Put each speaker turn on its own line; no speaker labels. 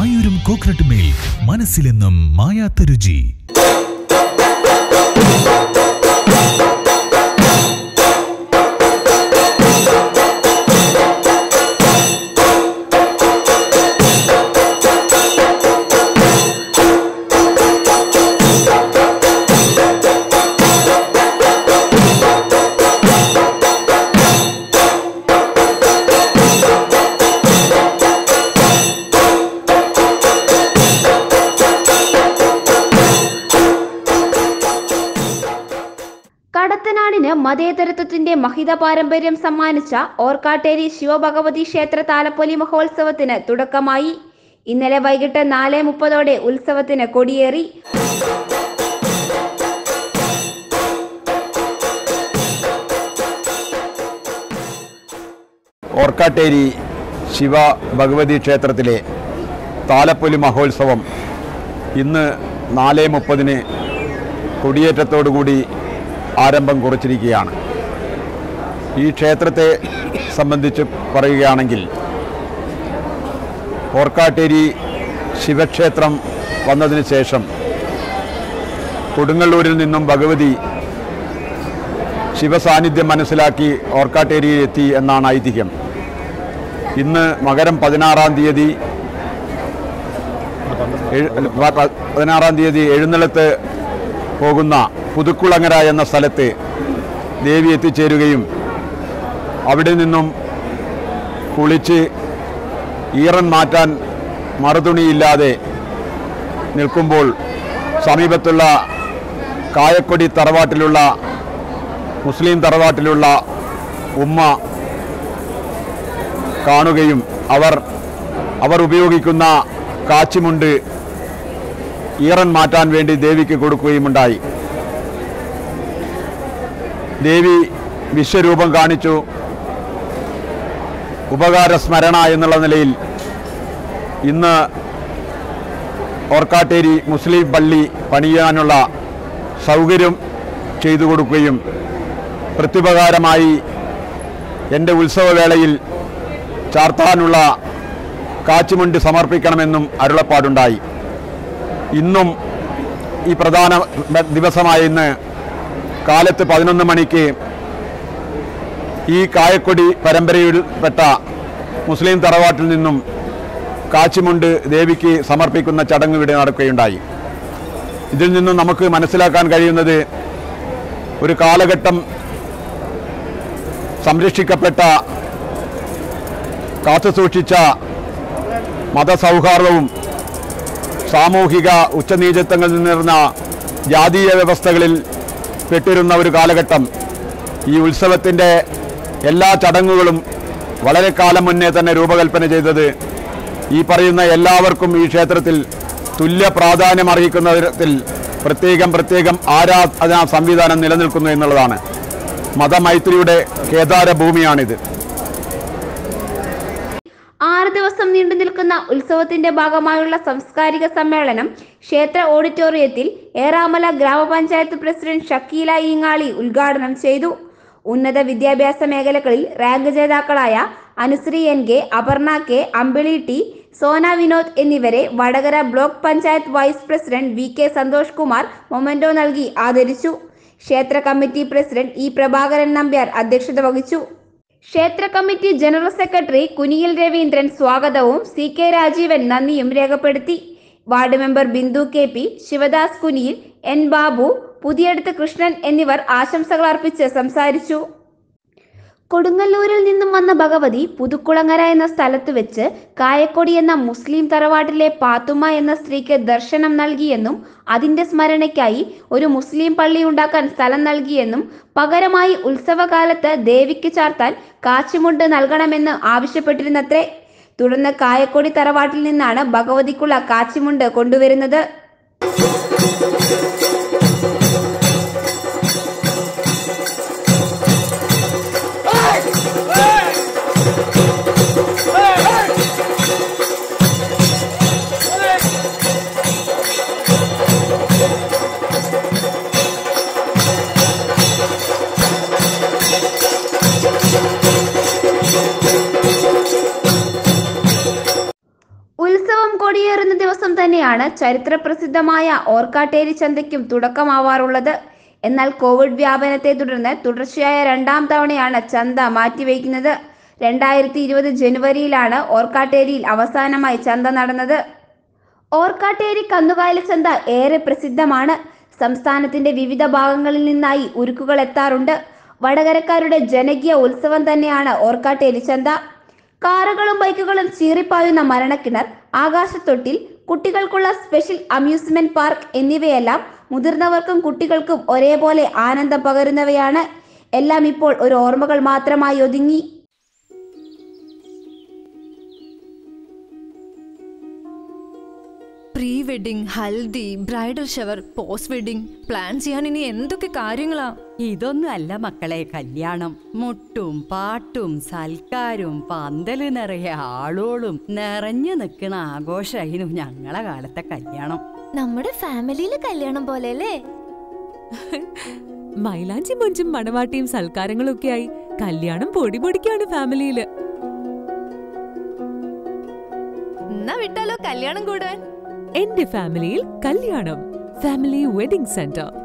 മയൂരം coconut milk മനസ്സിലെന്നും മായാത്ത രുചി
കടത്തനാടിന് മതേതരത്വത്തിന്റെ മഹിത പാരമ്പര്യം സമ്മാനിച്ച ഓർക്കാട്ടേരി ശിവഭഗവതി ക്ഷേത്ര താലപ്പൊലി മഹോത്സവത്തിന് തുടക്കമായി ഇന്നലെ വൈകിട്ട് നാല് മുപ്പതോടെ ഉത്സവത്തിന് കൊടിയേറി
ഓർക്കാട്ടേരി ശിവ ഭഗവതി ക്ഷേത്രത്തിലെ താലപ്പൊലി മഹോത്സവം ഇന്ന് നാല് മുപ്പതിന് കൊടിയേറ്റത്തോടുകൂടി ആരംഭം കുറിച്ചിരിക്കുകയാണ് ഈ ക്ഷേത്രത്തെ സംബന്ധിച്ച് പറയുകയാണെങ്കിൽ ഓർക്കാട്ടേരി ശിവക്ഷേത്രം വന്നതിന് ശേഷം കൊടുങ്ങല്ലൂരിൽ നിന്നും ഭഗവതി ശിവസാന്നിധ്യം മനസ്സിലാക്കി ഓർക്കാട്ടേരിയിൽ എത്തി എന്നാണ് ഐതിഹ്യം ഇന്ന് മകരം പതിനാറാം തീയതി എഴു- അല്ല, പ- പ- പതിനാറാം തീയതി എഴുന്നള്ളത്ത് പോകുന്ന പുതുക്കുളങ്ങര എന്ന സ്ഥലത്ത് ദേവി എത്തിച്ചേരുകയും അവിടെ നിന്നും കുളിച്ച് ഈറൻ മാറ്റാൻ മറുതുണിയില്ലാതെ നിൽക്കുമ്പോൾ സമീപത്തുള്ള കായക്കൊടി തറവാട്ടിലുള്ള മുസ്ലിം തറവാട്ടിലുള്ള ഉമ്മ കാണുകയും അവർ അവർ ഉപയോഗിക്കുന്ന കാച്ചിമുണ്ട് ഈറൻ മാറ്റാൻ വേണ്ടി ദേവിക്ക് കൊടുക്കുകയുമുണ്ടായി ദേവി വിശ്വരൂപം കാണിച്ചു ഉപകാര സ്മരണ എന്നുള്ള നിലയിൽ ഇന്ന് ഓർക്കാട്ടേരി മുസ്ലിം പള്ളി പണിയാനുള്ള സൗകര്യം ചെയ്തു കൊടുക്കുകയും പ്രത്യുപകാരമായി എൻ്റെ ഉത്സവവേളയിൽ ചാർത്താനുള്ള കാച്ചുമുണ്ട് സമർപ്പിക്കണമെന്നും അരുളപ്പാടുണ്ടായി ഇന്നും ഈ പ്രധാന ദിവസമായ ഇന്ന് കാലത്ത് പതിനൊന്ന് മണിക്ക് ഈ കായക്കൊടി പരമ്പരയിൽപ്പെട്ട മുസ്ലിം തറവാട്ടിൽ നിന്നും കാച്ചിമുണ്ട് ദേവിക്ക് സമർപ്പിക്കുന്ന ചടങ്ങ് ഇവിടെ നടക്കുകയുണ്ടായി ഇതിൽ നിന്നും നമുക്ക് മനസ്സിലാക്കാൻ കഴിയുന്നത് ഒരു കാലഘട്ടം സംരക്ഷിക്കപ്പെട്ട കാത്തുസൂക്ഷിച്ച മതസൗഹാർദ്ദവും സാമൂഹിക ഉച്ചനീചത്വങ്ങളിൽ നിന്നിരുന്ന ജാതീയ വ്യവസ്ഥകളിൽ പെട്ടിരുന്ന ഒരു കാലഘട്ടം ഈ ഉത്സവത്തിൻ്റെ എല്ലാ ചടങ്ങുകളും വളരെ കാലം മുന്നേ തന്നെ രൂപകൽപ്പന ചെയ്തത് ഈ പറയുന്ന എല്ലാവർക്കും ഈ ക്ഷേത്രത്തിൽ തുല്യ പ്രാധാന്യം അർഹിക്കുന്ന തരത്തിൽ പ്രത്യേകം പ്രത്യേകം ആരാധനാ സംവിധാനം നിലനിൽക്കുന്നു എന്നുള്ളതാണ് മതമൈത്രിയുടെ കേദാര ഭൂമിയാണിത്
ആറ് ദിവസം നീണ്ടു നിൽക്കുന്ന ഉത്സവത്തിന്റെ ഭാഗമായുള്ള സാംസ്കാരിക സമ്മേളനം ക്ഷേത്ര ഓഡിറ്റോറിയത്തിൽ ഏറാമല ഗ്രാമപഞ്ചായത്ത് പ്രസിഡന്റ് ഷക്കീല ഈങ്ങാളി ഉദ്ഘാടനം ചെയ്തു ഉന്നത വിദ്യാഭ്യാസ മേഖലകളിൽ റാങ്ക് ജേതാക്കളായ Anusree N K Aparna K Ambili T Sona Vinod എന്നിവരെ Vadakara block panchayat vice president V K Santhosh Kumar memento നൽകി ആദരിച്ചു ക്ഷേത്ര committee president E Prabhakaran Nambiar അധ്യക്ഷത വഹിച്ചു ക്ഷേത്ര committee general secretary Kuniyil Raveendran സ്വാഗതവും സി കെ രാജീവൻ നന്ദിയും രേഖപ്പെടുത്തി ward member Bindu K P Sivadas Kuniyil N Babu Puthiyadath Krishnan എന്നിവർ ആശംസകൾ അർപ്പിച്ച് സംസാരിച്ചു കൊടുങ്ങല്ലൂരിൽ നിന്നും വന്ന ഭഗവതി പുതുക്കുളങ്ങര എന്ന സ്ഥലത്ത് വെച്ച് കായക്കൊടി എന്ന മുസ്ലിം തറവാട്ടിലെ പാത്തുമ്മ എന്ന സ്ത്രീക്ക് ദർശനം നൽകിയെന്നും അതിന്റെ സ്മരണയ്ക്കായി ഒരു മുസ്ലിം പള്ളി ഉണ്ടാക്കാൻ സ്ഥലം നൽകിയെന്നും പകരമായി ഉത്സവകാലത്ത് ദേവിക്ക് ചാർത്താൻ കാച്ചിമുണ്ട് നൽകണമെന്ന് ആവശ്യപ്പെട്ടിരുന്നത്രേ തുടർന്ന് കായക്കൊടി തറവാട്ടിൽ നിന്നാണ് ഭഗവതിക്കുള്ള കാച്ചിമുണ്ട് കൊണ്ടുവരുന്നത് ഉത്സവം കൊടിയേറി കൊടിയേറുന്ന ദിവസം തന്നെയാണ് ചരിത്രപ്രസിദ്ധമായ ഓർക്കാട്ടേരി ചന്തയ്ക്കും തുടക്കമാവാറുള്ളത് എന്നാൽ കോവിഡ് വ്യാപനത്തെ തുടർന്ന് തുടർച്ചയായ രണ്ടാം തവണയാണ് ചന്ത മാറ്റിവെക്കുന്നത് രണ്ടായിരത്തി ഇരുപത് ജനുവരിയിലാണ് ഓർക്കാട്ടേരിയിൽ അവസാനമായി ചന്ത നടന്നത് ഓർക്കാട്ടേരി കന്നുകാലി ചന്ത ഏറെ പ്രസിദ്ധമാണ് സംസ്ഥാനത്തിന്റെ വിവിധ ഭാഗങ്ങളിൽ നിന്നായി ഉരുക്കുകൾ എത്താറുണ്ട് വടകരക്കാരുടെ ജനകീയ ഉത്സവം തന്നെയാണ് ഓർക്കാട്ടേരി ചന്ത കാറുകളും ബൈക്കുകളും ചീറിപ്പായുന്ന മരണക്കിണർ ആകാശത്തൊട്ടിൽ കുട്ടികൾക്കുള്ള സ്പെഷ്യൽ അമ്യൂസ്മെന്റ് പാർക്ക് എന്നിവയെല്ലാം മുതിർന്നവർക്കും കുട്ടികൾക്കും ഒരേപോലെ ആനന്ദം പകരുന്നവയാണ് എല്ലാം ഇപ്പോൾ ഒരു ഓർമ്മകൾ മാത്രമായി ഒതുങ്ങി
pre wedding haldi bridal shower post wedding plan ചെയ്യാൻ ഇനി എന്തൊക്കെ കാര്യങ്ങളാ
ഇതൊന്നും അല്ല മക്കളെ കല്യാണം മുട്ടും പാട്ടും സൽക്കാരും പന്തല് നിറയെ ആളോളും നിറഞ്ഞു നിൽക്കുന്ന ആഘോഷമായിരുന്നു ഞങ്ങളെ കാലത്തെ കല്യാണം
നമ്മുടെ ഫാമിലിയിലെ കല്യാണം പോലെ അല്ലേ
മൈലാഞ്ചി മൊഞ്ചും മണവാട്ടിയും സൽക്കാരങ്ങളും ഒക്കെയായി കല്യാണം പൊടി പൊടിക്കാണ് ഫാമിലിയില്
എന്നാ വിട്ടാലോ കല്യാണം കൂടാൻ
എന്റെ ഫാമിലിയിൽ കല്യാണം ഫാമിലി വെഡിംഗ് സെന്റർ